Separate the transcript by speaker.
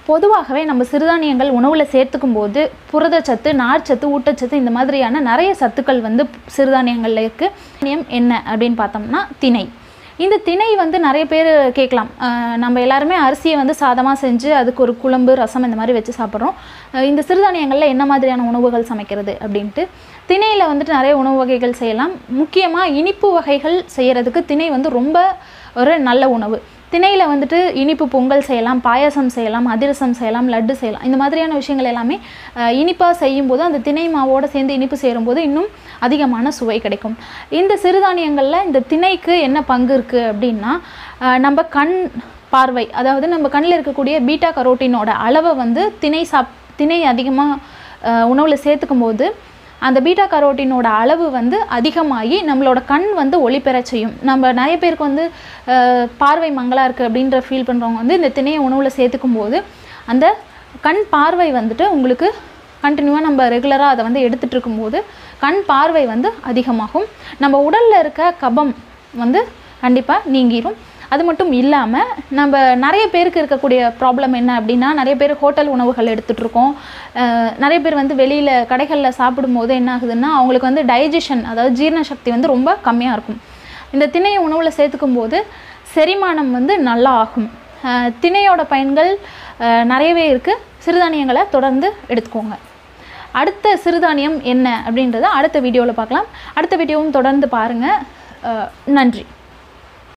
Speaker 1: பொதுவாகவே நம்ம சிறுதானியங்கள் உணவில் சேர்த்துக்கும் போது புரதச்சத்து நார்ச்சத்து ஊட்டச்சத்து இந்த மாதிரியான நிறைய சத்துக்கள் வந்து சிறுதானியங்களில் இருக்குது என்ன அப்படின்னு பார்த்தோம்னா திணை இந்த திணை வந்து நிறைய பேர் கேட்கலாம் அஹ் நம்ம எல்லாருமே அரிசியை வந்து சாதமாக செஞ்சு அதுக்கு ஒரு குழம்பு ரசம் இந்த மாதிரி வச்சு சாப்பிட்றோம் அஹ் இந்த சிறுதானியங்களில் என்ன மாதிரியான உணவுகள் சமைக்கிறது அப்படின்ட்டு திணையில் வந்துட்டு நிறைய உணவு வகைகள் செய்யலாம் முக்கியமாக இனிப்பு வகைகள் செய்கிறதுக்கு திணை வந்து ரொம்ப ஒரு நல்ல உணவு திணையில் வந்துட்டு இனிப்பு பொங்கல் செய்யலாம் பாயாசம் செய்யலாம் அதிரசம் செய்யலாம் லட்டு செய்யலாம் இந்த மாதிரியான விஷயங்கள் எல்லாமே இனிப்பாக செய்யும்போது அந்த திணை மாவோடு சேர்ந்து இனிப்பு சேரும்போது இன்னும் அதிகமான சுவை கிடைக்கும் இந்த சிறுதானியங்களில் இந்த திணைக்கு என்ன பங்கு இருக்குது அப்படின்னா அஹ் நம்ம கண் பார்வை அதாவது நம்ம கண்ணில் இருக்கக்கூடிய பீட்டா கரோட்டினோட அளவை வந்து திணை சாப் திணை அதிகமாக உணவில் சேர்த்துக்கும் போது அந்த பீட்டா கரோட்டினோட அளவு வந்து அதிகமாகி நம்மளோட கண் வந்து ஒளி பெறச் செய்யும் நம்ம நிறைய பேருக்கு வந்து அஹ், பார்வை மங்கலாக இருக்குது அப்படின்ற ஃபீல் பண்ணுறவங்க வந்து இந்த திணையை உணவில் சேர்த்துக்கும் போது அந்த கண் பார்வை வந்துட்டு உங்களுக்கு கண்டினியூவாக நம்ம ரெகுலராக அதை வந்து எடுத்துகிட்டு இருக்கும்போது கண் பார்வை வந்து அதிகமாகும் நம்ம உடலில் இருக்க கபம் வந்து கண்டிப்பாக நீங்கிரும் அது மட்டும் இல்லாமல் நம்ம நிறைய பேருக்கு இருக்கக்கூடிய ப்ராப்ளம் என்ன அப்படின்னா நிறைய பேர் ஹோட்டல் உணவுகள் எடுத்துகிட்டு இருக்கோம் அஹ் நிறைய பேர் வந்து வெளியில் கடைகளில் சாப்பிடும்போது என்ன ஆகுதுன்னா அவங்களுக்கு வந்து டைஜஷன் அதாவது ஜீரண சக்தி வந்து ரொம்ப கம்மியாக இருக்கும் இந்த திணையை உணவில் சேர்த்துக்கும் போது செரிமானம் வந்து நல்லா ஆகும் அஹ் திணையோட பயன்கள் அஹ் நிறையவே இருக்குது சிறுதானியங்களை தொடர்ந்து எடுத்துக்கோங்க அடுத்த சிறுதானியம் என்ன அப்படின்றத அடுத்த வீடியோவில் பார்க்கலாம் அடுத்த வீடியோவும் தொடர்ந்து பாருங்கள் நன்றி